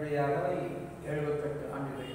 எனது அகவை எழுபத்தெட்டு ஆண்டுகள்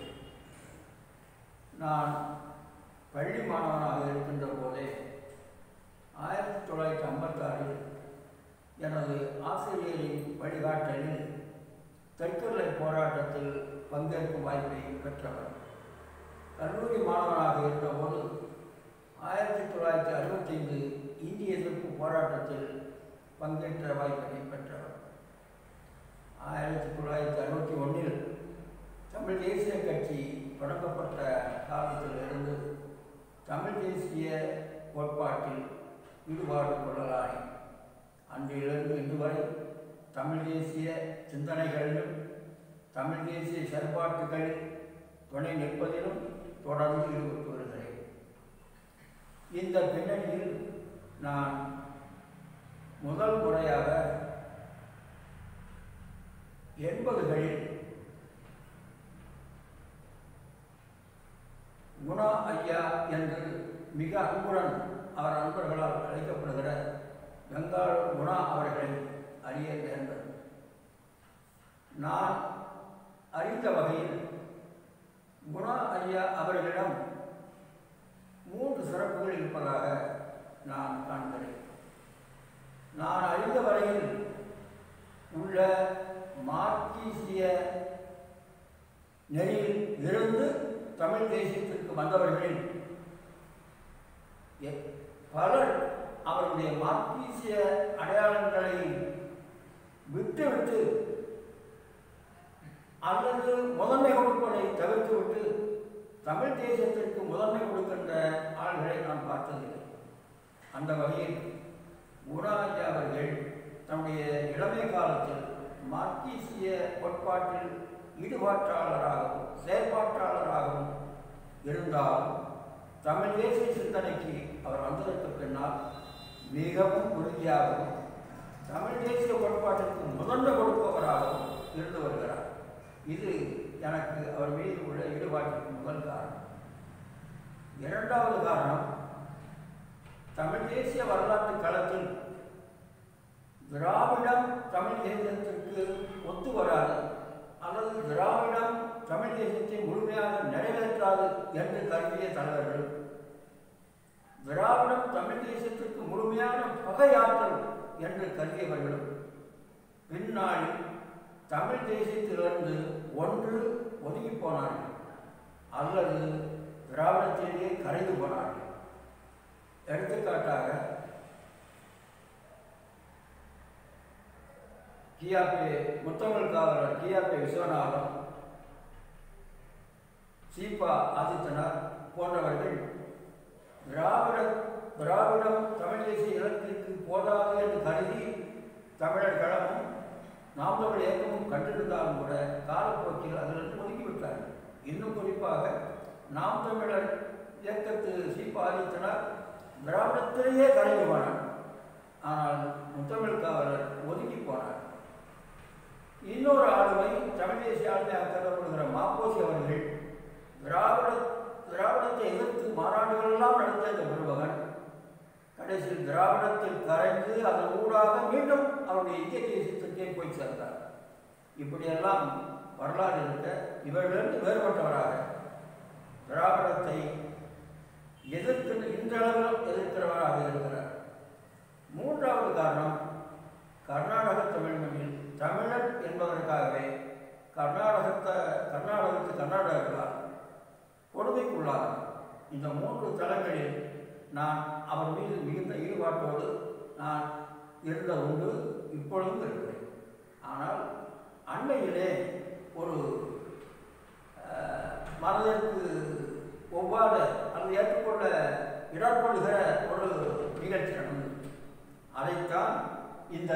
நான் பள்ளி மாணவனாக இருக்கின்ற போதே ஆயிரத்தி தொள்ளாயிரத்தி ஐம்பத்தாறில் எனது ஆசிரியரின் வழிகாட்டலில் தெற்குலை போராட்டத்தில் பங்கேற்கும் வாய்ப்பை பெற்றவர் கல்லூரி மாணவனாக இருந்தபோது ஆயிரத்தி தொள்ளாயிரத்தி அறுபத்தைந்து இந்திய எதிர்ப்பு போராட்டத்தில் பங்கேற்ற வாய்ப்பினை பெற்றவர் ஆயிரத்தி தொள்ளாயிரத்தி அறுபத்தி ஒன்றில் தமிழ் தேசிய கட்சி தொடங்கப்பட்ட காலத்திலிருந்து தமிழ் தேசிய கோட்பாட்டில் ஈடுபாடு கொள்ளலானேன் அன்றிலிருந்து இன்று வரை தமிழ் தேசிய சிந்தனைகளிலும் தமிழ் தேசிய செயல்பாட்டுகளில் துணை நிற்பதிலும் தொடர்ந்து ஈடுபட்டு வருகிறேன் இந்த பின்னணியில் நான் முதல் முறையாக எண்பதுகளில் குணா ஐயா என்று மிக அன்புடன் அவர் நண்பர்களால் அழைக்கப்படுகிற பெங்கால் குணா அவர்களை அறிய நேர்ந்தது நான் அறிந்த வகையில் குணா ஐயா அவர்களிடம் மூன்று சிறப்புகள் இருப்பதாக நான் காண்கிறேன் நான் அறிந்த வரையில் உள்ள மார்க்சீசிய நெறியில் இருந்து தமிழ் தேசியத்திற்கு வந்தவர்களில் எ- பலர் அவருடைய மார்க்சீசிய அடையாளங்களை விட்டுவிட்டு அல்லது முதன்மை கொடுப்பதை தவிர்த்துவிட்டு தமிழ் தேசத்திற்கு முதன்மை கொடுக்கின்ற ஆள்களை நான் பார்த்ததில்லை அந்த வகையில் குணாஜா அவர்கள் தன்னுடைய இளமை காலத்தில் மார்க்சீசிய கோட்பாட்டில் ஈடுபாட்டாளராகவும் செயற்பாட்டாளராகவும் இருந்தால் தமிழ் தேசிய சிந்தனைக்கு அவர் வந்ததற்கு பின்னால் மிகவும் உறுதியாகவும் தமிழ் தேசிய கோட்பாட்டிற்கு முதன்மை கொடுப்பவராகவும் இருந்து வருகிறார் இது எனக்கு அவர் மீது உள்ள ஈடுபாட்டிற்கு முதல் காரணம் இரண்டாவது காரணம் தமிழ் தேசிய வரலாற்று களத்தில் திராவிடம் தமிழ் தேசத்திற்கு ஒத்து வராது அல்லது திராவிடம் தமிழ் தேசத்தை முழுமையாக நிறைவேற்றாது என்று கருதிய தலைவர்கள் திராவிடம் தமிழ் தேசத்திற்கு முழுமையான பகையாற்றல் என்று கருதியவர்களும் பின்னாளில் தமிழ் தேசத்திலிருந்து ஒன்று ஒதுங்கி போனார்கள் அல்லது திராவிடத்திலேயே கரைந்து போனார்கள் எடுத்துக்காட்டாக கியாபே முத்தமிழ் காவலர் கியாபே விஸ்வநாதம் சீபா ஆதித்தனார் போன்றவர்கள் திராவிட திராவிடம் தமிழ் தேசிய இலக்கிற்கு போதாது என்று கருதி தமிழர் களமும் நாம் தமிழ் இயக்கமும் கண்டிருந்தாலும் கூட காலப்போக்கில் அதிலிருந்து ஒதுக்கிவிட்டார்கள் இன்னும் குறிப்பாக நாம் தமிழர் இயக்கத்து சீபா ஆதித்தனார் திராவிடத்திலேயே கலைந்து போனார் ஆனால் முத்தமிழ் காவலர் ஒதுங்கி போனார் இன்னொரு ஆளுமை தமிழ் தேசிய ஆளுமையாக கருதப்படுகிற மாப்போசி அவர்கள் திராவிட திராவிடத்தை எதிர்த்து மாநாடுகள் எல்லாம் நடத்த இந்த பெருமகன் கடைசியில் திராவிடத்தில் கரைந்து அதன் ஊடாக மீண்டும் அவருடைய இந்திய தேசத்திற்கே போய் சேர்ந்தார் இப்படியெல்லாம் வரலாறு இருக்க இவர்களிருந்து வேறுபட்டவராக திராவிடத்தை எதிர்த்து இன்றளவிலும் எதிர்க்கிறவராக இருக்கிறார் மூன்றாவது காரணம் கர்நாடக தமிழ் மண்ணில் தமிழர் என்பதற்காகவே கர்நாடகத்தை கர்நாடகத்து கர்நாடகர்களால் கொடுமைக்குள்ளார் இந்த மூன்று தலங்களில் நான் அவர் மீது மிகுந்த ஈடுபாட்டோடு நான் இருந்த உண்டு இப்பொழுதும் இருக்கிறேன் ஆனால் அண்மையிலே ஒரு அஹ், மனதிற்கு ஒவ்வாத அல்லது ஏற்றுக்கொள்ள இடர்படுகிற ஒரு நிகழ்ச்சி நடந்தது அதைத்தான் இந்த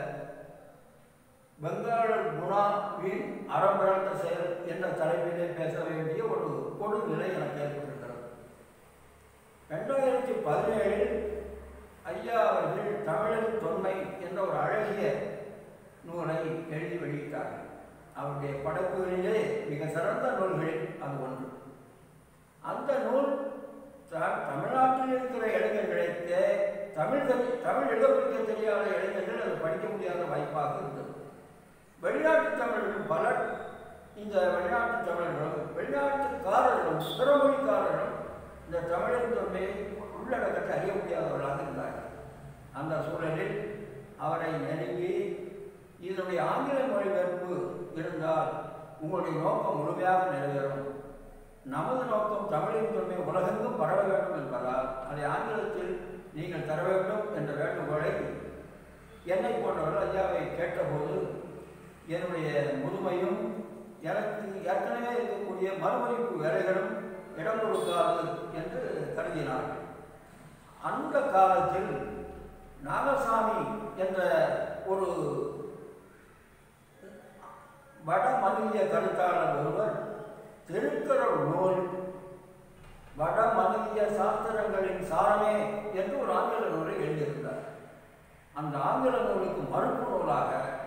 பெங்கால் குணாவின் அறம்பிறந்த செயல் என்ற தலைப்பிலே பேச வேண்டிய ஒரு கொடுநிலை எனக்கு ஏற்பட்டிருக்கிறது ரெண்டாயிரத்தி பதினேழில் ஐயா அவர்கள் தமிழின் தொன்மை என்ற ஒரு அழகிய நூலை எழுதி வெளியிட்டார்கள் அவருடைய படைப்புகளிலே மிக சிறந்த நூல்களில் அது ஒன்று அந்த நூல் த- தமிழ்நாட்டில் இருக்கிற இளைஞர்களுக்கு தமிழ் தெரி- தமிழ் எழுதப்படிக்க தெரியாத இளைஞர்கள் அதை படிக்க முடியாத வாய்ப்பாக இருந்தது வெளிநாட்டு தமிழர்கள் பலர் இந்த வெளிநாட்டு தமிழர்களும் வெளிநாட்டுக்காரர்களும் பிறமொழிக்காரர்களும் இந்த தமிழின் தொன்மையை உள்ளடக்கத்தை அறிய முடியாதவர்களாக இருந்தார்கள் அந்த சூழலில் அவரை நெருங்கி இதனுடைய ஆங்கில மொழிபெயர்ப்பு இருந்தால் உங்களுடைய நோக்கம் முழுமையாக நிறைவேறும் நமது நோக்கம் தமிழின் தொன்மை உலகெங்கும் பரவ வேண்டும் என்பதால் அதை ஆங்கிலத்தில் நீங்கள் தர வேண்டும் என்ற வேண்டுகோளை என்னை போன்றவர்கள் ஐயாவை கேட்டபோது என்னுடைய முதுமையும் எனக்கு ஏற்கனவே இருக்கக்கூடிய மறுமொழிப்பு வேலைகளும் இடம் கொடுக்காது என்று கருதினார்கள் அந்த காலத்தில் நாகசாமி என்ற ஒரு வட மனித கருத்தாளர் ஒருவர் திருக்குறள் நூல் வட மனித சாஸ்திரங்களின் சாரமே என்று ஒரு ஆங்கில நூலை எழுதியிருந்தார் அந்த ஆங்கில நூலுக்கு மறுப்பு நூலாக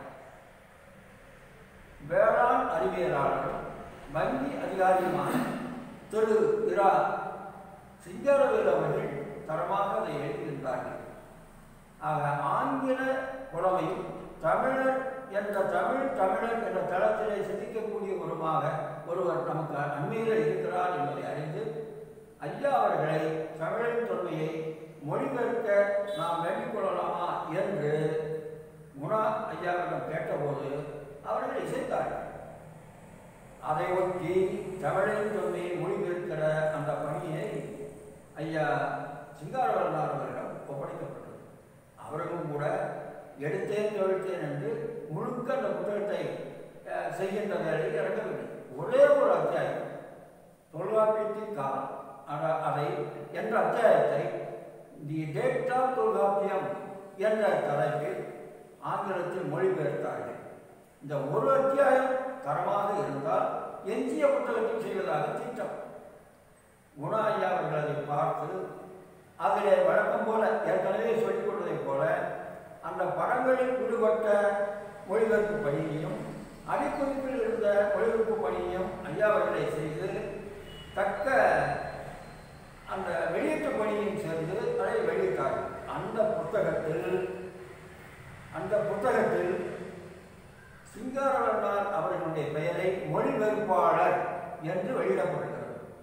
வேளாண் அறிவியலாளரும் வங்கி அதிகாரியுமான திரு இரா சிங்கரவேல் அவர்கள் தரமாக அதை எழுதியிருந்தார்கள் ஆக ஆங்கில புலமையும் தமிழர் என்ற தமிழ் தமிழர் என்ற தளத்திலே சிந்திக்கக்கூடிய ஒருமாக ஒருவர் நமக்கு அண்மையில் இருக்கிறார் என்பதை அறிந்து ஐயா அவர்களை தமிழின் தொன்மையை மொழிபெயர்க்க நாம் வேண்டிக் கொள்ளலாமா என்று குணா ஐயாவிடம் கேட்டபோது அவர்கள் இசைத்தார்கள் அதை ஒட்டி தமிழின் தொன்மையை மொழிபெயர்க்கிற அந்த பணியை ஐயா சிங்காரவரனார் அவர்களிடம் ஒப்படைக்கப்பட்டது அவர்களும் கூட எடுத்தேன் தொழித்தேன் என்று முழுக்க அந்த புத்தகத்தை அஹ், செய்கின்ற வேலையில் இறங்கவில்லை ஒரே ஒரு அத்தியாயம் தொல்காப்பியத்தின் காலம் அத- அதை என்ற அத்தியாயத்தை தி டேட் ஆஃப் தொல்காப்பியம் என்ற தலைப்பில் ஆங்கிலத்தில் மொழிபெயர்த்தார்கள் இந்த ஒரு அத்தியாயம் தரமாக இருந்தால் எஞ்சிய புத்தகத்தை செய்வதாக திட்டம் குணா ஐயா அவர்கள் அதை பார்த்து அதிலே வழக்கம் போல ஏற்கனவே சொல்லிக் கொண்டதைப் போல அந்த படங்களில் விடுபட்ட மொழிபெயர்ப்பு பணியையும் அடிக்குறிப்பில் இருந்த மொழிபெயர்ப்பு பணியையும் ஐயா அவர்களை செய்து தக்க அந்த வெளியீட்டு பணியையும் சேர்ந்து அதை வெளியிட்டார்கள் அந்த புத்தகத்தில் அந்த புத்தகத்தில் சிங்காரவர்ணார் அவர்களுடைய பெயரை மொழிபெயர்ப்பாளர் என்று வெளியிடப்படுகிறது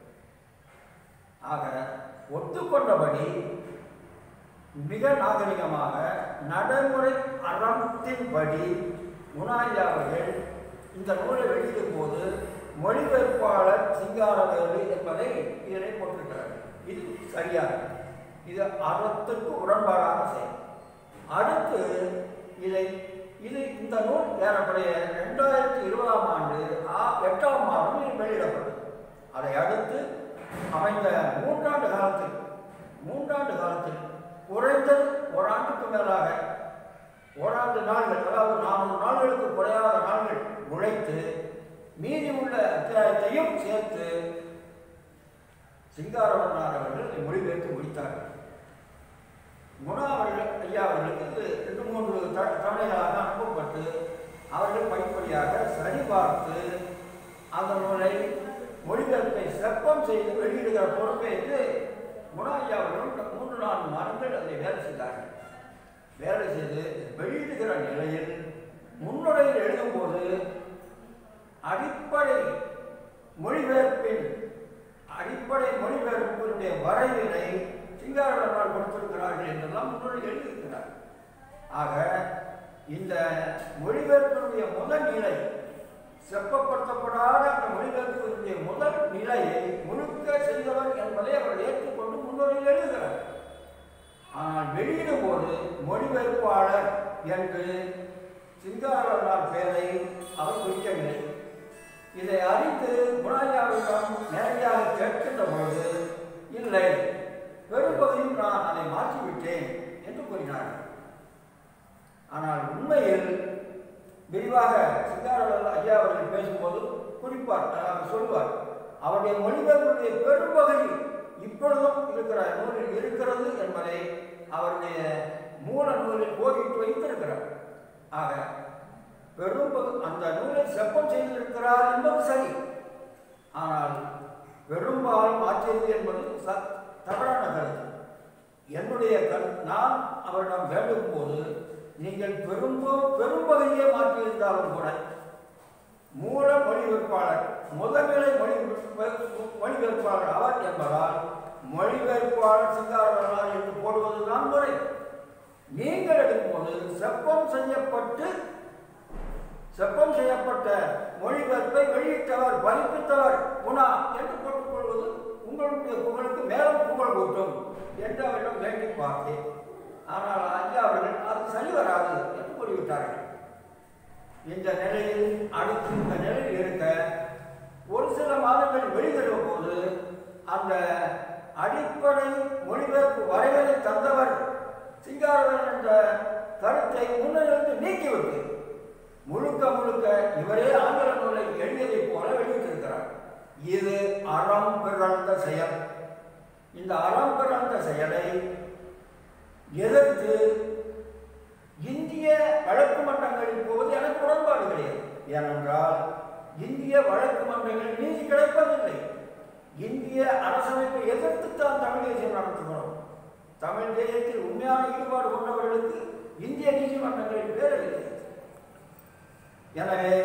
ஆக ஒத்துக்கொண்டபடி மிக நாகரிகமாக நடைமுறை அறத்தின்படி குணாயா அவர்கள் இந்த நூலை வெளியிடும் போது மொழிபெயர்ப்பாளர் சிங்காரவேலு என்பதை இதிலே போட்டிருக்கிறார்கள் இது சரியாக இது அறத்துக்கு உடன்பாடான செயல் அடுத்து இதை இது இந்த நூல் ஏறக்குறைய ரெண்டாயிரத்தி இருபதாம் ஆண்டு ஆ- எட்டாம் மாதம் இது வெளியிடப்பட்டது அதை அடுத்து அமைந்த மூன்றாண்டு காலத்தில் மூன்றாண்டு காலத்தில் குறைந்தது ஒரு ஆண்டுக்கு மேலாக ஓராண்டு நாள்கள் அதாவது நானூறு நாள்களுக்கு குறையாத நாள்கள் உழைத்து மீதி உள்ள அத்தியாயத்தையும் சேர்த்து சிங்காரவனார் அவர்கள் இதை மொழிபெயர்த்து முடித்தார்கள் குணா அவர்கள் ஐயா அவர்களுக்கு இது ரெண்டு மூன்று த- தவணைகளாக அனுப்பப்பட்டு அவர்கள் படிப்படியாக சரிபார்த்து அந்த நூலை மொழிபெயர்ப்பை சிறப்பம் செய்து வெளியிடுகிற பொறுப்பேற்று குணா ஐயா அவர்கள் மூன்று நான்கு மாதங்கள் அதை வேலை செய்தார்கள் வேலை செய்து வெளியிடுகிற நிலையில் முன்னுரையில் எழுதும்போது அடிப்படை மொழிபெயர்ப்பின் அடிப்படை மொழிபெயர்ப்பினுடைய வரைவினை சிங்காரவர்கள் கொடுத்திருக்கிறார்கள் என்றெல்லாம் முன்னுரை எழுதியிருக்கிறார் ஆக இந்த மொழிபெயர்ப்பினுடைய முதல் நிலை செப்பப்படுத்தப்படாத அந்த மொழிபெயர்ப்பினுடைய முதல் நிலையை முழுக்க செய்தவர் என்பதை அவர் ஏற்றுக்கொண்டு முன்னுரையில் எழுதுகிறார் ஆனால் வெளியிடும் போது மொழிபெயர்ப்பாளர் என்று சிங்காரவர்களால் பெயரை அவர் குறிக்கவில்லை இதை அறிந்து குணாயாவிடம் நேரடியாக கேட்கின்ற பொழுது இல்லை பெரும்பகுதியும் நான் அதை மாற்றிவிட்டேன் என்று கூறினார் ஆனால் உண்மையில் விரிவாக சிங்காரவர்கள் ஐயா அவர்கள் பேசும்போது குறிப்பார் அதாவது சொல்வார் அவருடைய மொழிபெயர்ப்புடைய பெரும்பகுதி இப்பொழுதும் இருக்கிற நூலில் இருக்கிறது என்பதை அவருடைய மூல நூலில் கோடிட்டு வைத்திருக்கிறார் ஆக பெரும்பகு அந்த நூலை செப்பம் செய்திருக்கிறார் என்பது சரி ஆனால் பெரும்பாலும் மாற்றியது என்பது ச- தவறான கருத்து என்னுடைய கருத்து நான் அவரிடம் வேண்டும் போது நீங்கள் பெரும்போ பெரும்பகுதியை மாற்றியிருந்தாலும் கூட மூல மொழிபெயர்ப்பாளர் முதல்நிலை மொழி மொழிபெயர்ப்பாளர் அவர் என்பதால் மொழிபெயர்ப்பாளர் சிங்காரவர்களார் என்று போடுவதுதான் முறை நீங்கள் எடுக்கும்போது செப்பம் செய்யப்பட்டு செப்பம் செய்யப்பட்ட மொழிபெயர்ப்பை வெளியிட்டவர் பதிப்பித்தவர் குணா என்று போட்டுக்கொள்வது உங்களுடைய புகழுக்கு மேலும் புகழ் கூட்டும் என்று அவரிடம் வேண்டி பார்த்தேன் ஆனால் ஐயா அவர்கள் அது சரி வராது என்று கூறிவிட்டார்கள் இந்த நிலையில் அடுத்து இந்த நிலையில் இருக்க ஒரு சில மாதங்கள் வெளிவருவ போது அந்த அடிப்படை மொழிபெயர்ப்பு வரைவதை தந்தவர் சிங்காரவன் என்ற கருத்தை முன்னிலிருந்து நீக்கிவிட்டு முழுக்க முழுக்க இவரே ஆங்கில நூலை எழுதியதைப் போல வெளியிட்டிருக்கிறார் இது அறம் பிறந்த செயல் இந்த அறம் பிறந்த செயலை எதிர்த்து இந்திய வழக்கு மன்றங்களில் போவது எனக்கு உடன்பாடு கிடையாது ஏனென்றால் இந்திய வழக்கு மன்றங்களில் நீதி கிடைப்பதில்லை இந்திய அரசமைப்பை எதிர்த்துத்தான் தமிழ் தேசியம் நடத்துகிறோம் தமிழ் தேசியத்தில் உண்மையான ஈடுபாடு கொண்டவர்களுக்கு இந்திய நீதிமன்றங்களில் பேர் இல்லை எனவே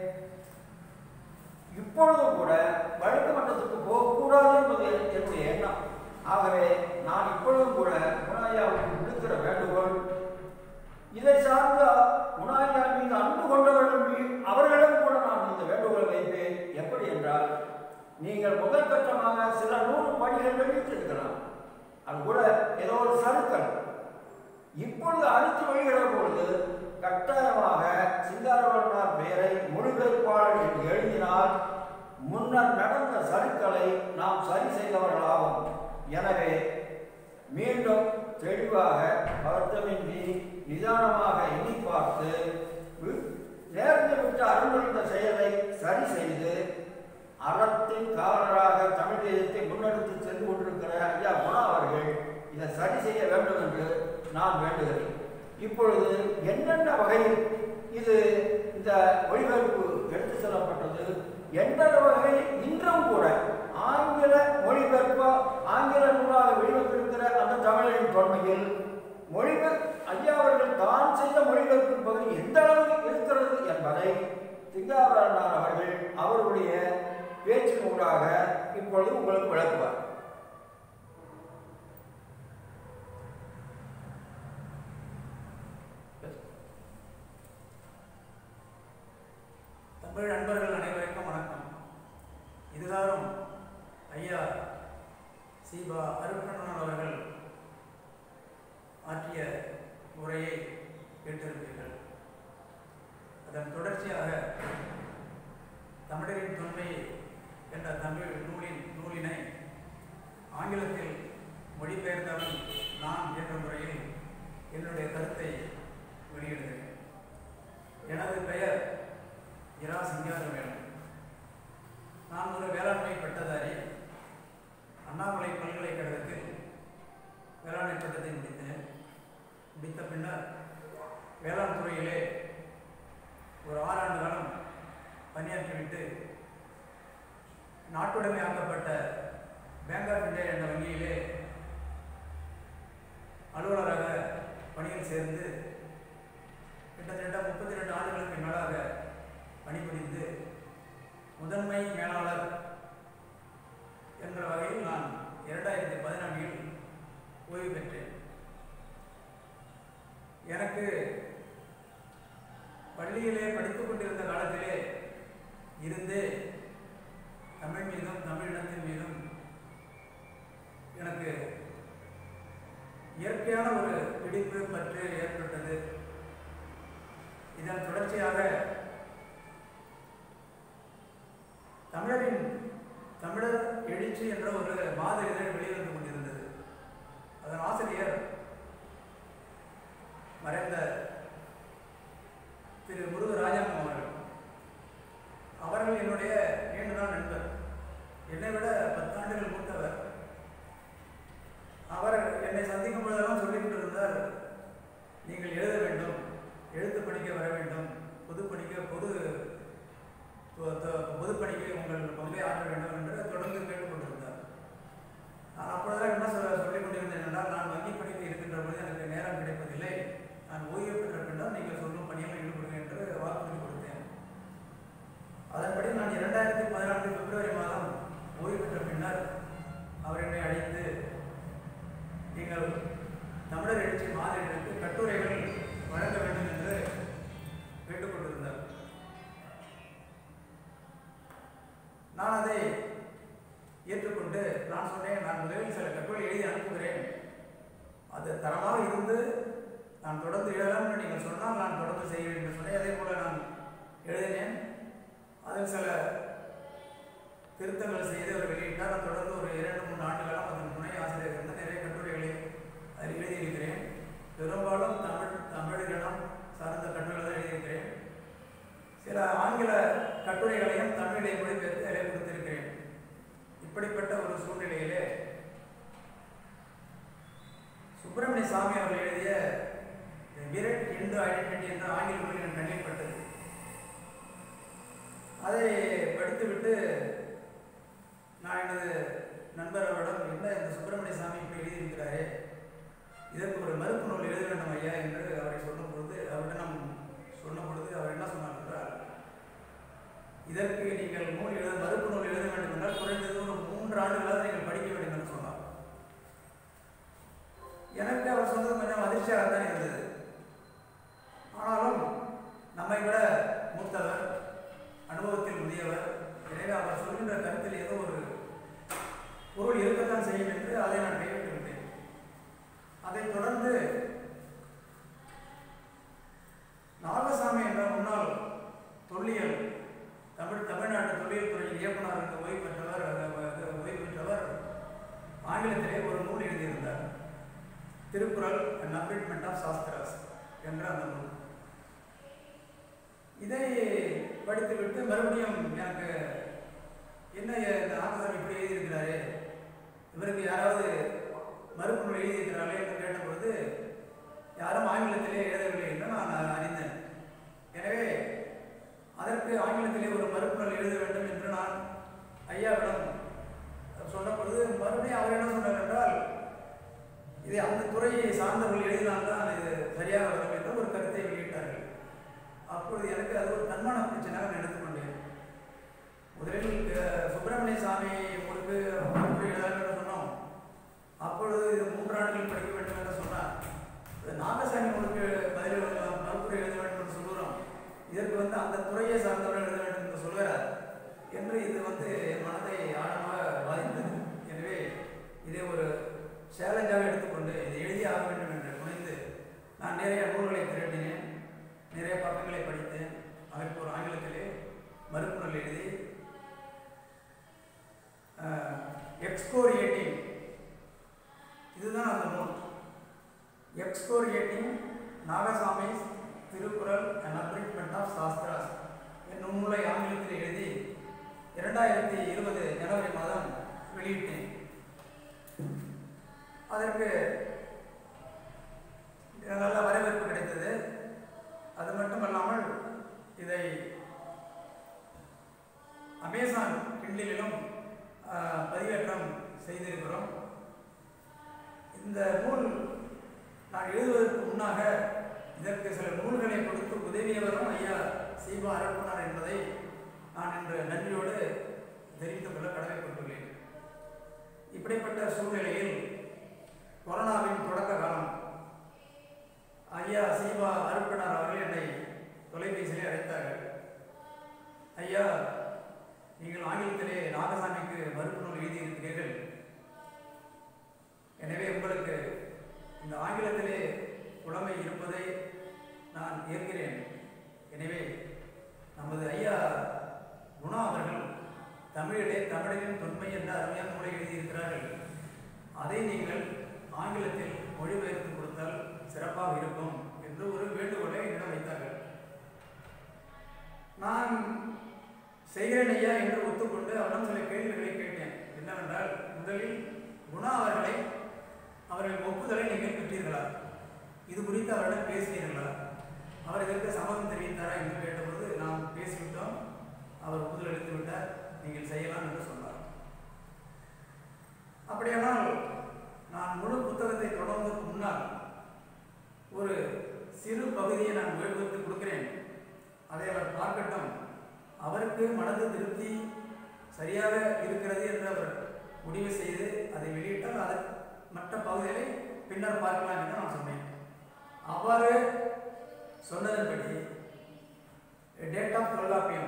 இப்பொழுதும் கூட வழக்கு மன்றத்துக்கு போகக்கூடாது என்பது என்னுடைய எண்ணம் ஆகவே நான் இப்பொழுதும் கூட குணாயாவுக்கு விடுக்கிற வேண்டுகோள் இதை சார்ந்த குணாயா மீது அன்பு கொண்டவர்கள் மீது அவர்களிடம் கூட நான் இந்த வேண்டுகோளை வைப்பேன் எப்படி என்றால் நீங்கள் முதல் கட்டமாக சில நூறு பணிகள் வெளியிட்டிருக்கலாம் அது கூட ஏதோ ஒரு சருக்கள் இப்பொழுது அடுத்து வெளியிட பொழுது கட்டாயமாக சிங்காரவர்மனார் பெயரை மொழிபெயர்ப்பாளர் என்று எழுதினால் முன்னர் நடந்த சருக்களை நாம் சரி செய்தவர்களாகும் எனவே மீண்டும் தெளிவாக வருத்தமின்றி நிதானமாக எண்ணி பார்த்து வி- நேர்ந்து விட்ட அருள்ந்த செயலை சரி செய்து அறத்தின் காவலராக தமிழ் தேசத்தை முன்னெடுத்து சென்று கொண்டிருக்கிற ஐயா குணா அவர்கள் இதை சரி செய்ய வேண்டும் என்று நான் வேண்டுகிறேன் இப்பொழுது என்னென்ன வகையில் இது இந்த மொழிபெயர்ப்பு எடுத்து செல்லப்பட்டது எந்த வகையில் இன்றும் கூட ஆங்கில மொழிபெயர்ப்பு ஆங்கில நூலாக வெளிவந்திருக்கிற அந்த தமிழின் தொன்மையில் மொழிபெயர் ஐயா அவர்கள் தான் செய்த மொழிபெயர்ப்பு பகுதி எந்த அளவுக்கு இருக்கிறது என்பதை சிங்காவரனார் அவர்கள் அவருடைய பேச்சின் ஊடாக இப்பொழுது உங்களுக்கு விளக்குவார் தமிழ் நண்பர்கள் அனைவருக்கும் வணக்கம் இதுகாரும் ஐயா சீபா அருப்பண்ணன் அவர்கள் ஆற்றிய உரையை கேட்டிருப்பீர்கள் அதன் தொடர்ச்சியாக தமிழரின் தொன்மை என்ற தமிழ் நூலின் நூலினை ஆங்கிலத்தில் மொழிபெயர்த்தவன் நான் என்ற முறையில் என்னுடைய கருத்தை வெளியிடுகிறேன் எனது பெயர் இரா சிங்காரவேலன் நான் ஒரு வேளாண்மை பட்டதாரி அண்ணாமலை பல்கலைக்கழகத்தில் வேளாண்மை பட்டத்தை முடித்தேன் முடித்த பின்னர் வேளாண் துறையிலே ஒரு ஆறாண்டு காலம் பணியாற்றிவிட்டு நாட்டுடைமையாக்கப்பட்ட பேங்க் ஆஃப் இந்தியா என்ற வங்கியிலே அலுவலராக பணியில் சேர்ந்து கிட்டத்தட்ட முப்பத்தி ரெண்டு ஆண்டுகளுக்கு மேலாக பணிபுரிந்து முதன்மை மேலாளர் என்ற வகையில் நான் இரண்டாயிரத்தி பதினான்கில் ஓய்வு பெற்றேன் எனக்கு பள்ளியிலே படித்துக் கொண்டிருந்த காலத்திலே இருந்தே தமிழ் மீதும் தமிழினத்தின் மீதும் எனக்கு இயற்கையான ஒரு பிடிப்பு பற்று ஏற்பட்டது இதன் தொடர்ச்சியாக தமிழரின் தமிழர் எழுச்சி என்ற ஒரு மாத இதழ் வெளிவந்து கொண்டிருந்தது அதன் ஆசிரியர் மறைந்த திரு முருகராஜம் அவர்கள் அவர்கள் என்னுடைய நீண்ட நாள் நண்பர் என்னை விட பத்தாண்டுகள் மூத்தவர் அவர் என்னை சந்திக்கும் பொழுதெல்லாம் சொல்லிக் கொண்டிருந்தார் நீங்கள் எழுத வேண்டும் எழுத்து படிக்க வர வேண்டும் பொது படிக்க பொது பொ- பொ- பொதுப்பணிக்கு உங்கள் பங்கை ஆற்ற வேண்டும் என்று தொடர்ந்து கேட்டுக்கொண்டிருந்தார் நான் அப்பொழுதெல்லாம் என்ன சொல்ல சொல்லிக் கொண்டிருந்தேன் என்றால் நான் வங்கி பணிக்கு இருக்கின்ற பொழுது எனக்கு நேரம் கிடைப்பதில்லை நான் ஓய்வு பெற்ற பின்னர் நீங்கள் சொல்லும் பணியில் ஈடுபடுங்க என்று வாக்குறுதி கொடுத்தேன் நீங்கள் தமிழர் எழுச்சி மாதிரிகளுக்கு கட்டுரைகள் வழங்க வேண்டும் என்று கேட்டுக்கொண்டிருந்தார் நான் அதை ஏற்றுக்கொண்டு நான் சொன்னேன் நான் முதலில் சில கட்டுரை எழுதி அனுப்புகிறேன் அது தரமாக இருந்து நான் தொடர்ந்து எழுதலாம் என்று நீங்கள் சொன்னால் நான் தொடர்ந்து செய்கிறேன் என்று சொன்னேன் அதே போல நான் எழுதினேன் அதில் சில திருத்தங்கள் செய்து அவர் வெளியிட்டார் நான் தொடர்ந்து ஒரு இரண்டு மூன்று ஆண்டுகளாக அதன் துணை ஆசிரியர் இருந்து நிறைய கட்டுரைகளை அதில் எழுதியிருக்கிறேன் பெரும்பாலும் தமிழ் தமிழினம் சார்ந்த கட்டுரைகள் தான் எழுதியிருக்கிறேன் சில ஆங்கில கட்டுரைகளையும் தமிழிலே மொழிபெயர்த்து அதிலே கொடுத்திருக்கிறேன் இப்படிப்பட்ட ஒரு சூழ்நிலையிலே சுப்பிரமணிய சாமி அவர்கள் எழுதிய விரட் இந்து ஐடென்டிட்டி என்ற ஆங்கில மொழி என் கண்ணில் பட்டது அதை படித்துவிட்டு நான் எனது நண்பர் அவரிடம் என்ன இந்த சுப்பிரமணிய சாமி இப்படி எழுதியிருக்கிறாரே இதற்கு ஒரு மறுப்பு நூல் எழுத வேண்டும் ஐயா என்று அவரை சொன்ன பொழுது அவரிடம் சொன்ன பொழுது அவர் என்ன சொன்னார் என்றால் இதற்கு நீங்கள் நூல் எழுத மறுப்பு நூல் எழுத வேண்டும் என்றால் குறைந்தது ஒரு மூன்று ஆண்டுகளாவது நீங்கள் படிக்க வேண்டும் என்று சொன்னார் எனக்கு அவர் சொன்னது கொஞ்சம் அதிர்ச்சியாக தான் இருந்தது ஆனாலும் நம்மை விட மூத்தவர் அனுபவத்தில் முதியவர் எனவே அவர் சொல்கின்ற கருத்தில் ஏதோ ஒரு பொருள் இருக்கத்தான் செய்யும் என்று அதை நான் கைவிட்டு விட்டேன் அதைத் தொடர்ந்து நாகசாமி என்ற முன்னாள் தொல்லியல் தமிழ் தமிழ்நாட்டு தொல்லியல் துறையின் இயக்குனர் இருந்த ஓய்வு பெற்றவர் அது ஓய்வு பெற்றவர் ஆங்கிலத்திலே ஒரு நூல் எழுதியிருந்தார் Thirukkural and abridgement of Sastras என்ற அந்த நூல் இதை படித்துவிட்டு மறுபடியும் எனக்கு என்ன இந்த ஆசிரியர் இப்படி எழுதியிருக்கிறாரு இவருக்கு யாராவது மறுப்பு நூல் எழுதியிருக்கிறார்களே என்று கேட்டபொழுது யாரும் ஆங்கிலத்திலே எழுதவில்லை என்று நான் அறிந்தேன் எனவே அதற்கு ஆங்கிலத்திலே ஒரு மறுப்பு நூல் எழுத வேண்டும் என்று நான் ஐயாவிடம் சொன்ன பொழுது மறுபடியும் அவர் என்ன சொன்னார் என்றால் இது அந்த துறையை சார்ந்தவர்கள் எழுதினால்தான் இது சரியாக வரும் என்ற ஒரு கருத்தை வெளியிட்டார்கள் அப்பொழுது எனக்கு அது ஒரு தன்மான பிரச்சனையாக நான் எடுத்துக்கொண்டேன் முதலில் அஹ், சுப்பிரமணிய சாமி உங்களுக்கு மறுப்பு எழுதலாம் என்று சொன்னோம் அப்பொழுது இது மூன்றாண்டுகள் படிக்க வேண்டும் என்று சொன்னார் இது நாகசாமி உங்களுக்கு பதில் எழுதலாம் மறுப்பு எழுத வேண்டும் என்று சொல்லுகிறோம் இதற்கு வந்து அந்த துறையை சார்ந்தவர்கள் எழுத வேண்டும் என்று சொல்கிறார் என்று இது வந்து என் மனதை ஆழமாக பாதித்தது எனவே இதை ஒரு சேலஞ்சாக எடுத்துக்கொண்டு இதை எழுதி ஆக வேண்டும் என்று துணிந்து நான் நிறைய நூல்களை திரட்டினேன் நிறைய பக்கங்களை படித்தேன் அதற்கு ஒரு ஆங்கிலத்திலே மறுப்புணல் எழுதி எக்ஸ்கோரியேட்டிங் இதுதான் அந்த நூல் excoriating Nagaswamy Thirukkural and abridgement of Sastras என்னும் நூலை ஆங்கிலத்தில் எழுதி இரண்டாயிரத்தி இருபது ஜனவரி மாதம் வெளியிட்டேன் அதற்கு நல்ல வரவேற்பு கிடைத்தது அது மட்டுமல்லாமல் இதை அமேசான் கிண்டிலும் ஆஹ், பதிவேற்றம் செய்திருக்கிறோம் இந்த நூல் நான் எழுதுவதற்கு முன்னாக இதற்கு சில நூல்களை கொடுத்து உதவியவரும் ஐயா சீபா அரப்பனார் என்பதை நான் இன்று நன்றியோடு தெரிவித்துக் கொள்ள கடமைப்பட்டுள்ளேன் இப்படிப்பட்ட சூழ்நிலையில் கொரோனாவின் தொடக்க காலம் ஐயா சீபா அருப்பனார் அவர்கள் என்னை தொலைபேசியிலே அழைத்தார்கள் ஐயா நீங்கள் ஆங்கிலத்திலே நாகசாமிக்கு மறுப்பு நூல் எழுதியிருக்கிறீர்கள் எனவே உங்களுக்கு இந்த ஆங்கிலத்திலே புலமை இருப்பதை நான் ஏற்கிறேன் எனவே நமது ஐயா குணா அவர்கள் தமிழிலே தமிழின் தொன்மை என்ற அருமையான நூலை எழுதியிருக்கிறார்கள் அதை நீங்கள் ஆங்கிலத்தில் மொழிபெயர்த்து கொடுத்தால் சிறப்பாக இருக்கும் என்று ஒரு வேண்டுகோளை என்னிடம் வைத்தார்கள் நான் செய்கிறேன் ஐயா என்று ஒத்துக்கொண்டு அவரிடம் சில கேள்விகளை கேட்டேன் என்னவென்றால் முதலில் குணா அவர்களை அவர்கள் ஒப்புதலை நீங்கள் பெற்றீர்களா இது குறித்து அவரிடம் பேசினீர்களா அவர் இதற்கு சம்மதம் தெரிவித்தாரா என்று கேட்டபொழுது நாம் பேசிவிட்டோம் அவர் ஒப்புதல் அளித்து விட்டார் நீங்கள் செய்யலாம் என்று சொன்னார் அப்படியானால் நான் முழு புத்தகத்தை தொடர்வதற்கு முன்னால் ஒரு சிறு பகுதியை நான் வேண்டுகோளுக்கு கொடுக்கிறேன் அதை அவர் பார்க்கட்டும் அவருக்கு மனது திருப்தி சரியாக இருக்கிறது என்று அவர் முடிவு செய்து அதை வெளியிட்டால் அது மற்ற பகுதிகளை பின்னர் பார்க்கலாம் என்று நான் சொன்னேன் அவ்வாறு சொன்னதன்படி டேட் ஆஃப் தொல்காப்பியம்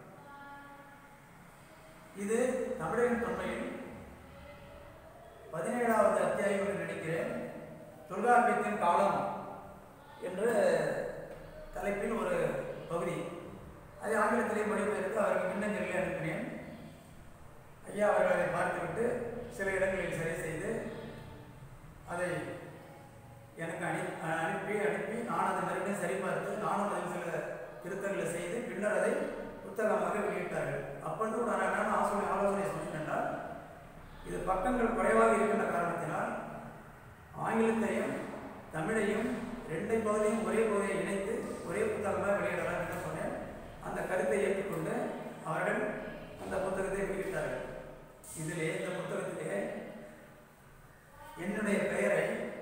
இது தமிழரின் தொன்மையில் பதினேழாவது அத்தியாயம் என்று நினைக்கிறேன் தொல்காப்பியத்தின் காலம் என்று தலைப்பில் ஒரு பகுதி அதை ஆங்கிலத்திலே மொழிபெயர்த்து அவருக்கு மின்னஞ்சலில் அனுப்பினேன் ஐயா அவர்கள் அதை பார்த்துவிட்டு சில இடங்களில் சரி செய்து அதை எனக்கு அனு அனுப்பி அனுப்பி நான் அதை மறுபடியும் சரிபார்த்து நானும் அதில் சில திருத்தங்களை செய்து பின்னர் அதை புத்தகமாக வெளியிட்டார்கள் அப்பொழுது ஒரு நான் ஆலோசனை ஆலோசனை சொன்னேன் என்றால் இது பக்கங்கள் குறைவாக இருக்கின்ற காரணத்தினால் ஆங்கிலத்தையும் தமிழையும் ரெண்டை பகுதியும் ஒரே பகுதியை இணைத்து ஒரே புத்தகமாக வெளியிடலாம் என்று சொன்னேன் அந்த கருத்தை ஏற்றுக்கொண்டு அவர்கள் அந்த புத்தகத்தை வெளியிட்டார்கள் இதிலே இந்த புத்தகத்திலே என்னுடைய பெயரை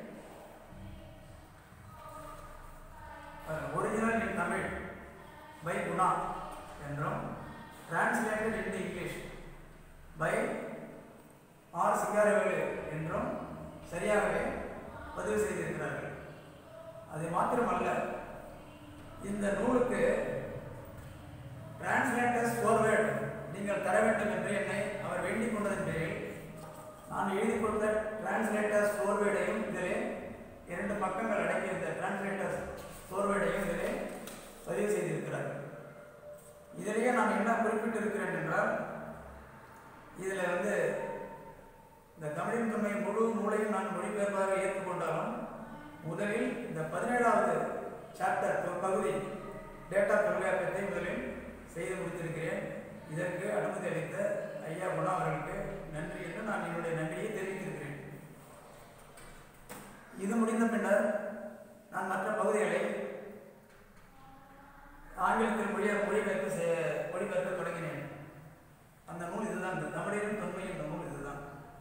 original in Tamil by Guna என்றும் translated in English by R Singaravelu என்றும் சரியாகவே பதிவு செய்திருக்கிறார்கள் அது மாத்திரமல்ல இந்த நூலுக்கு டிரான்ஸ்லேட்டர்ஸ் ஃபோர்வேர்ட் நீங்கள் தர வேண்டும் என்று என்னை அவர் வேண்டிக் கொண்டதன் பேரில் நான் எழுதி கொடுத்த டிரான்ஸ்லேட்டர்ஸ் ஃபோர்வேர்டையும் இதிலே இரண்டு பக்கங்கள் அடங்கிய இந்த டிரான்ஸ்லேட்டர்ஸ் ஃபோர்வேர்டையும் இதிலே பதிவு செய்திருக்கிறார்கள் இதிலேயே நான் என்ன குறிப்பிட்டிருக்கிறேன் என்றால் இதில் வந்து இந்த தமிழின் தொன்மை முழு நூலையும் நான் மொழிபெயர்ப்பாக ஏற்றுக்கொண்டாலும் முதலில் இந்த பதினேழாவது சாப்டர் பகுதி டேட்டா தொழிலாக்கத்தை முதலில் செய்து முடித்திருக்கிறேன் இதற்கு அனுமதி அளித்த ஐயா குணா அவர்களுக்கு நன்றி என்று நான் என்னுடைய நன்றியை தெரிவித்திருக்கிறேன் இது முடிந்த பின்னர் நான் மற்ற பகுதிகளை ஆங்கிலத்தில் மொழிய மொழிபெயர்ப்பு செய்ய மொழிபெயர்க்க தொடங்கினேன் அந்த நூல் இதுதான் இந்த தமிழின் தொன்மை என்ற நூல் இதுதான்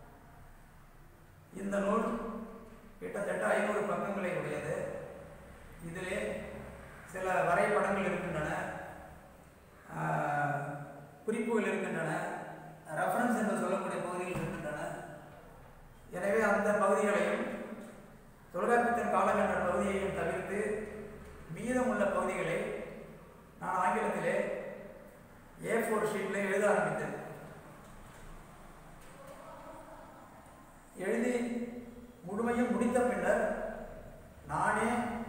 இந்த நூல் கிட்டத்தட்ட ஐநூறு பக்கங்களை உடையது இதிலே சில வரைபடங்கள் இருக்கின்றன ஆஹ், குறிப்புகள் இருக்கின்றன ரெஃபரன்ஸ் என்று சொல்லக்கூடிய பகுதிகள் இருக்கின்றன எனவே அந்த பகுதிகளையும் தொல்காப்பியத்தின் காலம் என்ற பகுதியையும் தவிர்த்து மீதமுள்ள பகுதிகளை நான் ஆங்கிலத்திலே ஏ ஃபோர் ஷீட்டில் எழுத ஆரம்பித்தேன் எழுதி முழுமையும் முடித்த பின்னர் நானே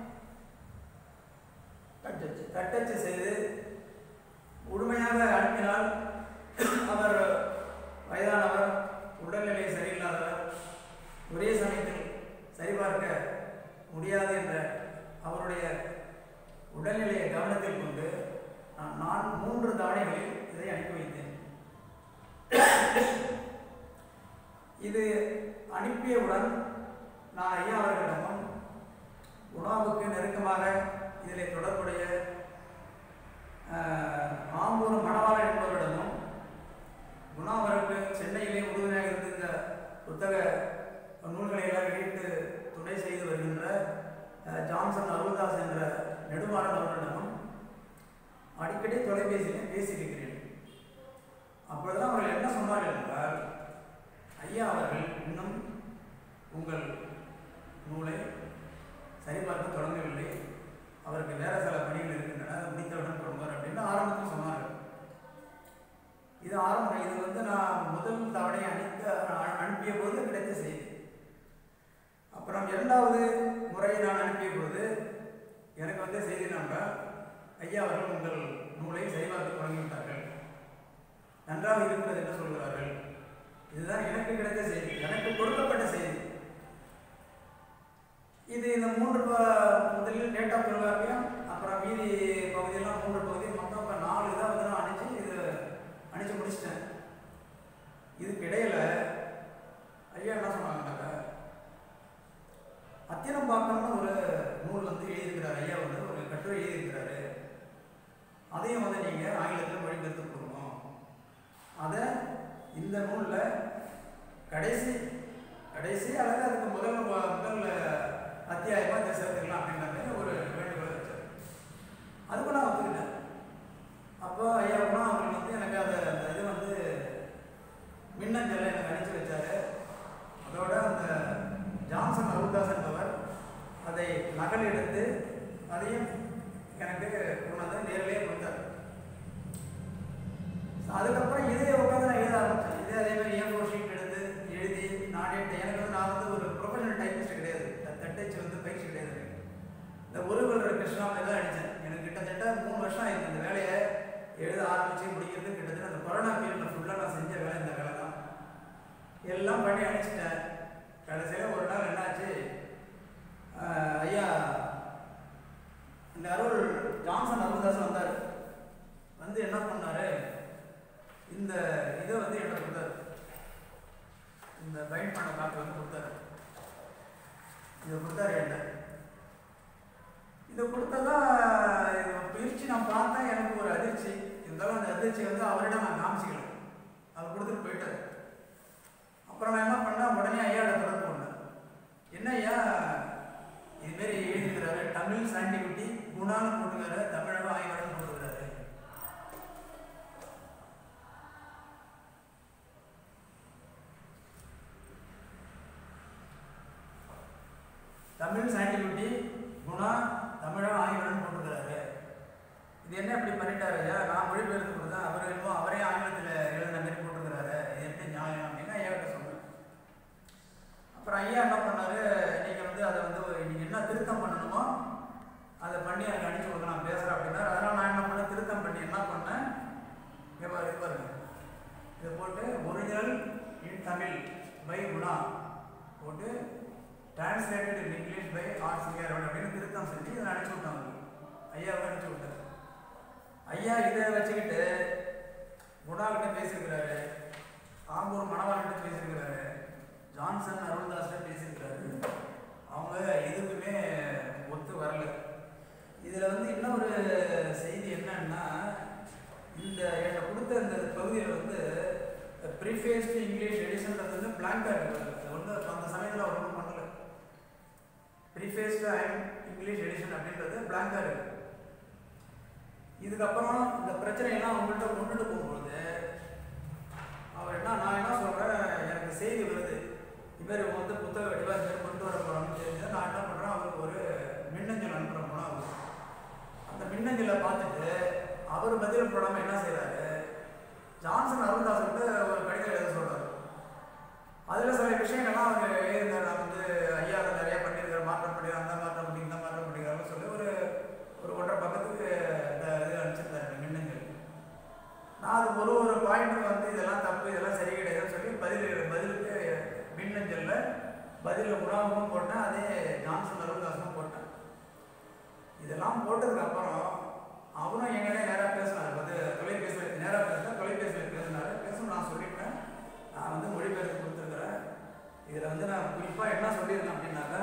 தட்டச்சு தட்டச்சு செய்து முழுமையாக அனுப்பினால் அவர் வயதானவர் உடல்நிலை சரியில்லாதவர் ஒரே சமயத்தில் சரிபார்க்க முடியாது என்ற அவருடைய உடல்நிலையை கவனத்தில் கொண்டு நான் நான் மூன்று தவணைகளில் இதை அனுப்பி வைத்தேன் இது அனுப்பியவுடன் நான் ஐயா அவர்களிடமும் உணவுக்கு நெருக்கமாக இதில் தொடர்புடைய ஆஹ், ஆம்பூர் மணவாளன் என்பவரிடமும் குணா அவருக்கு சென்னையிலே உறுதுணையாக இருந்து இந்த புத்தக நூல்களை எல்லாம் வெளியிட்டு துணை செய்து வருகின்ற அஹ், ஜான்சன் அருள்தாஸ் என்ற நெடுமாறன் அவர்களிடமும் அடிக்கடி தொலைபேசியில் பேசியிருக்கிறேன் அப்பொழுதுதான் அவர்கள் என்ன சொன்னார்கள் என்றால் ஐயா அவர்கள் இன்னும் உங்கள் நூலை சரிபார்க்க தொடங்கவில்லை அவருக்கு வேற சில பணிகள் இருக்கின்றன அதை முடித்தவுடன் தொடங்குவார் அப்படின்னு ஆரம்பத்தில் சொன்னார்கள் இது ஆரம்பம் இது வந்து நான் முதல் தவணை அனுப்ப அ- அனுப்பிய போது கிடைத்த செய்தி அப்புறம் இரண்டாவது முறை நான் அனுப்பிய பொழுது எனக்கு வந்து செய்தி நன்றால் ஐயா அவர்கள் உங்கள் நூலை சரிபார்க்க தொடங்கிவிட்டார்கள் நன்றாக இருக்கிறது என்று சொல்கிறார்கள் இதுதான் எனக்கு கிடைத்த செய்தி எனக்கு கொடுக்கப்பட்ட செய்தி இது இந்த மூன்று ப- முதலில் டேட்டா தொழிலாக்கியம் அப்புறம் மீதி பகுதியெல்லாம் மூன்று பகுதி மொத்தம் இப்போ நாலு இதாக வந்து நான் அனுப்பிச்சு இது அனுப்பிச்சு முடிச்சிட்டேன் இதுக்கு இடையில ஐயா என்ன சொன்னாங்கன்னாக்கா அத்திரம்பாக்கம்னு ஒரு நூல் வந்து எழுதியிருக்கிறார் ஐயா வந்து ஒரு கட்டுரை எழுதியிருக்கிறாரு அதையும் வந்து நீங்கள் ஆங்கிலத்தில் மொழிபெயர்த்து கொடுக்கணும் அதை இந்த நூலில் கடைசி கடைசி அல்லது அதுக்கு முதல் வ- முதல் அத்தியாயமாக இதை சேர்த்துக்கலாம் அப்படின்ற மாதிரி ஒரு வேண்டுகோளை வச்சார் அதுக்கு நான் ஒத்துக்கிட்டேன் அப்போ ஐயா குணா அவர்கள் வந்து எனக்கு அதை அந்த இது வந்து மின்னஞ்சலை எனக்கு அனுப்பிச்சு வச்சாரு அதோட அந்த ஜான்சன் அருள்தாஸ் என்பவர் அதை நகல் எடுத்து அதையும் எனக்கு கொண்டு வந்து நேரிலே கொடுத்தார் அதுக்கப்புறம் இதே உட்காந்து நான் எழுத ஆரம்பித்தேன் இதே அதே மாதிரி ஏ ஃபோர் ஷீட் எடுத்து எழுதி நானே எனக்கு வந்து நான் வந்து ஒரு ப்ரொஃபஷனல் டைப்பிஸ்ட் கிடையாது தட்டச்சு வந்து பயிற்சி கிடையாது எனக்கு. இந்த ஒருவர் கிருஷ்ணாவில் தான் அடித்தேன் எனக்கு கிட்டத்தட்ட மூணு வருஷம் ஆயிருக்கு இந்த வேலையை எழுத ஆரம்பிச்சு முடிக்கிறது கிட்டத்தட்ட அந்த கொரோனா பீரியடில் ஃபுல்லாக நான் செஞ்ச வேலை இந்த வேலை தான் எல்லாம் பண்ணி அனுப்பிச்சிட்டேன் கடைசியில் ஒரு நாள் என்னாச்சு ஆஹ் ஐயா இந்த அருள் ஜான்சன் அருள்தாஸ் வந்தார் வந்து என்ன பண்ணாரு இந்த இதை வந்து என்ன கொடுத்தாரு இந்த பைண்ட் பண்ண காப்பி வந்து கொடுத்தாரு இதை கொடுத்தாரு என்கிட்ட இதை கொடுத்ததா இதை பிரித்து நான் பார்த்தேன் எனக்கு ஒரு அதிர்ச்சி இருந்தாலும் அந்த அதிர்ச்சி வந்து அவரிடம் நான் காமிச்சிக்கல அவர் கொடுத்துட்டு போயிட்டார் அப்புறம் நான் என்ன பண்ணேன் உடனே ஐயாட தொடர்பு கொண்டேன் என்ன ஐயா இதுமாரி எழுதிக்கிறாரு தமிழ் சாண்டிவிட்டி குணான்னு போட்டுக்கிறாரு தமிழக ஆய்வாளர் போட்டுக்கிறாரு தமிழ் சாண்டிவிட்டி குணா தமிழக ஆய்வாளர் போட்டுக்கிறாரு இது என்ன இப்படி பண்ணிட்டாரு ஐயா நான் மொழிபெயர்த்து கொடுத்தேன் அவர் என்னமோ அவரே ஆங்கிலத்தில் எழுதுன மாதிரி போட்டுக்கிறாரு இது எப்படி நியாயம் அப்படின்னு ஐயா கிட்ட சொன்னேன் அப்புறம் ஐயா என்ன பண்ணாரு நீங்க வந்து அதை வந்து ஒரு- நீங்க என்ன திருத்தம் பண்ணணுமோ அதை பண்ணி எனக்கு அனுப்பிச்சு கொடுங்க நான் பேசுறேன் அப்படின்னா அதனால நான் என்ன பண்ணேன் திருத்தம் பண்ணி என்ன பண்ணேன் இங்க பாரு இது பாருங்க இதை போட்டு original in Tamil by Guna போட்டு translated in English by R Singar அப்படின்னு திருத்தம் செஞ்சு இதை அனுப்பிச்சு விட்டாங்க ஐயாவுக்கு அனுப்பிச்சு விட்டார் ஐயா இதை வச்சுக்கிட்டு குணாகிட்ட பேசியிருக்கிறாரு ஆம்பூர் மணவாள்கிட்ட பேசியிருக்கிறாரு ஜான்சன் அருள்தாஸ்கிட்ட பேசியிருக்கிறாரு அவங்க எதுக்குமே ஒத்து வரல இதில் வந்து இன்னொரு செய்தி என்னன்னா இந்த எனக்கு கொடுத்த இந்த பகுதியில் வந்து ப்ரீஃபேஸ்டு இங்கிலீஷ் எடிஷன்றது வந்து பிளாங்காக இருக்குது அது வந்து அந்த சமயத்தில் அவர் ஒன்றும் பண்ணல ப்ரீஃபேஸ்டு அண்ட் இங்கிலீஷ் எடிஷன் அப்படின்றது பிளாங்காக இருக்குது இதுக்கப்புறம் இந்த பிரச்சனையெல்லாம் அவங்கள்ட்ட கொண்டுட்டு போகும்போது அவர் என்ன நான் என்ன சொல்கிறேன் எனக்கு செய்தி வருது இவர் இவங்க வந்து புத்தக வடிவாக இந்த மாதிரி கொண்டு வர போகிறான்னு தெரிஞ்சு நான் என்ன பண்ணுறேன் அவருக்கு ஒரு மின்னஞ்சல் அனுப்புகிறேன் போனால் அவர் அந்த மின்னஞ்சலை பார்த்துட்டு அவர் பதில் போடாமல் என்ன செய்கிறாரு ஜான்சன் அருள்தாஸ்கிட்ட ஒரு கடிதம் எழுத சொல்கிறார் அதில் சில விஷயங்கள்லாம் அவர் எழுதியிருந்தார் நான் வந்து ஐயா அதை நிறைய பண்ணியிருக்காரு மாற்றம் பண்ணி அந்த மாற்றம் பண்ணி இந்த மாற்றம் பண்ணிக்கிறாருன்னு சொல்லி ஒரு ஒரு ஒன்றரை பக்கத்துக்கு இந்த இது அனுப்பிச்சிருந்தாரு மின்னஞ்சல் நான் அது ஒரு ஒரு பாயிண்ட் வந்து இதெல்லாம் தப்பு இதெல்லாம் சரி கிடையாதுன்னு சொல்லி பதில் பதிலுக்கு மின்னஞ்சல்ல பதில் குணாமுகம் போட்டேன் அதே ஜான்சன் அருள்தாஸும் போட்டேன் இதெல்லாம் போட்டதுக்கு அப்புறம் அவரும் என்கிட்ட நேராக பேசினார் வந்து தொலைபேசியில் நேராக பேசினா தொலைபேசியில் பேசினார் பேசும் நான் சொல்லிட்டேன் நான் வந்து மொழிபெயர்த்து கொடுத்துருக்குறேன் இதில் வந்து நான் குறிப்பாக என்ன சொல்லியிருக்கேன் அப்படின்னாக்கா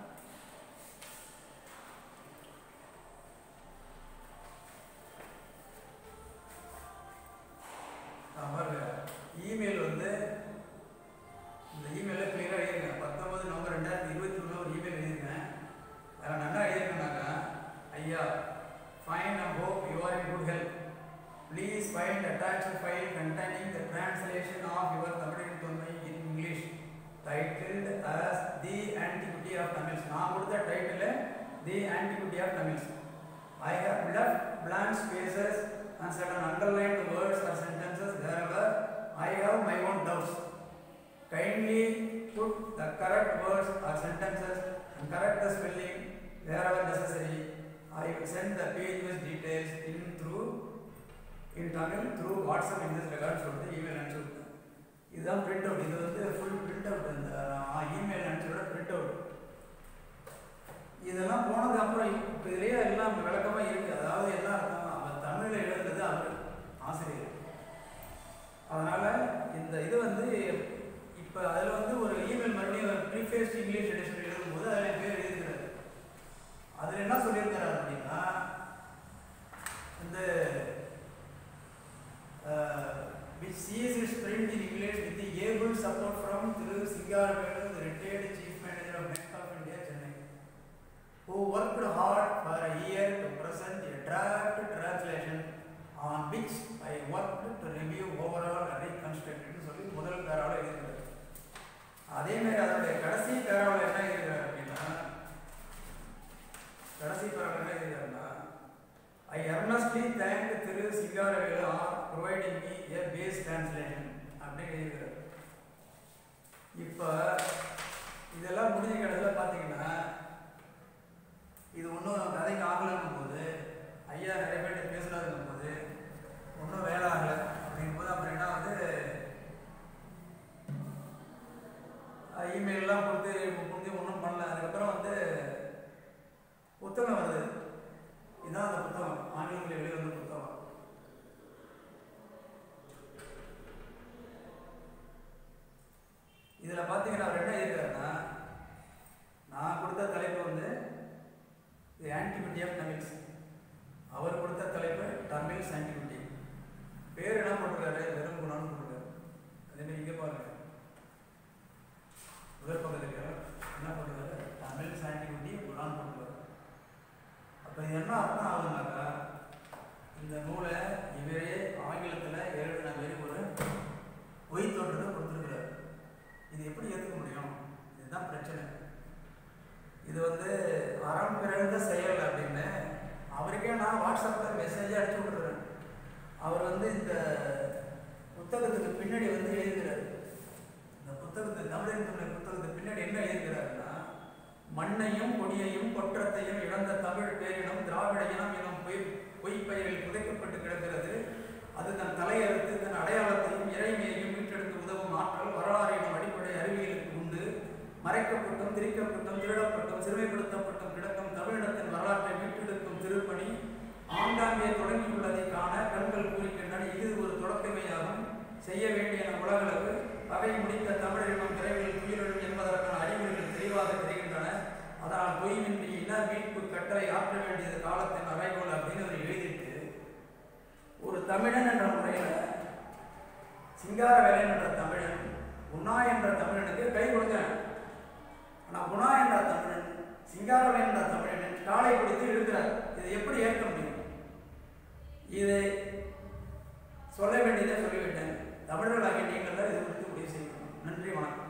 நான் பாருங்க இமெயில் வந்து இந்த இமெயிலில் கிளியராக எழுதிருக்கேன் பத்தொன்பது நவம்பர் ரெண்டாயிரத்தி இருபத்தி ஒன்று ஒரு இமெயில் எழுதியிருக்கேன் அதில் நான் என்ன எழுதியிருக்கேன்னாக்கா ஐயா fine and hope you are in good health please find attach file containing the translation of your தமிழின் தொன்மை in English titled as the antiquity of Tamils நான் கொடுத்த title the antiquity of Tamils I have left blank spaces and certain underlined words or sentences wherever I have my own doubts. Kindly put the correct words or sentences and correct the spelling wherever necessary. I will send the page with details in through in Tamil through WhatsApp in this regard சொல்லிட்டு email அனுப்பிச்சு விட்டேன் இதுதான் print out இது வந்து full print out இந்த email அனுப்பிச்சோட print out இதெல்லாம் போனதுக்கு அப்புறம் இப்போ இதுலேயே எல்லாம் விளக்கமாக இருக்கு அதாவது என்ன அர்த்தம் அவர் தமிழில் எழுதுனது அவர் ஆசிரியர் அதனால இந்த இது வந்து இப்போ அதில் வந்து ஒரு இமெயில் மறுபடியும் ப்ரீஃபேஸ்ட் இங்கிலீஷ் எடிஷன் எழுதும்போது அதில் என் பேர் எழுதிக்கிறாரு அதில் என்ன சொல்லியிருக்கிறார் அப்படின்னா இந்த which sees its print in English with the able support from Thiru Singaravelu, the retired chief manager of Bank of India, Chennai, who worked hard for a year to present a draft translation on which I worked to review overall and reconstruct ன்னு சொல்லி முதல் பேராவில் எழுதியிருக்காரு அதே மாதிரி அதனுடைய கடைசி பேராவில் என்ன எழுதியிருக்காரு அப்படின்னா அட்வான்ஸ்லி தேங்க் திரு Singaravelu are providing me a base translation அப்படின்னு எழுதியிருக்காரு இப்போ இதெல்லாம் முடிஞ்ச கடைசியில் பார்த்தீங்கன்னா இது ஒன்றும் கதைக்கு ஆகலைங்கும் போது ஐயா நிறைய பேர்கிட்ட பேசுனாருங்கும் போது ஒன்றும் வேலை ஆகலை அப்படிங்கும் போது அப்புறம் என்ன வந்து இமெயிலெலாம் கொடுத்து கொடுத்து ஒன்றும் பண்ணல அதுக்கப்புறம் வந்து புத்தகம் வருது இதுதான் அந்த புத்தகம் ஆங்கிலத்தில் வெளியே வந்த புத்தகம் இதில் பார்த்தீங்கன்னா அவர் என்ன எழுதியிருக்காருன்னா நான் கொடுத்த தலைப்பு வந்து தி ஆன்டிபிட்டி ஆஃப் தமிழ்ஸ் அவர் கொடுத்த தலைப்பு தமிழ்ஸ் ஆன்டிபிட்டி பேர் என்ன போட்டிருக்காரு வெறும் குணம்னு போட்டிருக்காரு அதேமாதிரி இங்கே பாருங்க முதல் பக்கத்துக்கு என்ன போட்டிருக்காரு தமிழ்ஸ் ஆன்டிபிட்டி குணான்னு போட்டிருக்காரு அப்போ இது என்ன அர்த்தம் ஆகுதுனாக்கா இந்த நூலை இவரே ஆங்கிலத்தில் எழுதின மாரி ஒரு பொய் தோற்றத்தை கொடுத்துருக்குறாரு இது எப்படி ஏற்றுக்க முடியும் இதுதான் பிரச்சனை இது வந்து அறம் பிறந்த செயல் அப்படின்னு அவருக்கே நான் வாட்ஸ்அப்பில் மெசேஜே அடிச்சு விட்றேன் அவர் வந்து இந்த புத்தகத்துக்கு பின்னாடி வந்து எழுதுகிறார் இந்த புத்தகத்து தமிழின் துணை புத்தகத்துக்கு பின்னாடி என்ன எழுதுகிறாருன்னா மண்ணையும் கொடியையும் கொற்றத்தையும் இழந்த தமிழ் பேரினம் திராவிட இனம் எனும் பொய் பொய்ப்பெயரில் புதைக்கப்பட்டு கிடக்கிறது அது தன் தலையறுத்து தன் அடையாளத்தையும் இறைமையையும் மீட்டெடுத்து உதவும் ஆற்றல் வரலாறு எனும் அடிப்படை அறிவியலுக்கு உண்டு மறைக்கப்பட்டும் திரிக்கப்பட்டும் திருடப்பட்டும் சிறுமைப்படுத்தப்பட்டும் கிடக்கும் தமிழினத்தின் வரலாற்றை மீட்டெடுக்கும் திருப்பணி ஆங்காங்கே தொடங்கியுள்ளதை காண கண்கள் பூரிக்கின்றன இது ஒரு தொடக்கமையாகும் செய்ய வேண்டிய உலகளவு பகை முடித்த தமிழினம் விரைவில் உயிரிழும் என்பதற்கான அறிகுறிகள் தெளிவாக தெரிகின்றன அதனால் பொய்மின்றி இன மீட்பு கட்டளை ஆற்ற வேண்டியது காலத்தின் அறைகோல் அப்படின்னு அவர் எழுதிட்டு ஒரு தமிழன் என்ற முறையில் சிங்காரவேலன் என்ற தமிழன் உண்ணா என்ற தமிழனுக்கு கை கொடுக்கிறேன் ஆனால் குணா என்ற தமிழன் சிங்காரவேலன் என்ற தமிழன் காலை பிடித்து இழுக்கிறார் இதை எப்படி ஏற்க முடியும் இதை சொல்ல வேண்டியதை சொல்லிவிட்டேன் தமிழர்களாகிய நீங்கள் தான் இது குறித்து முடிவு செய்யணும் நன்றி வணக்கம்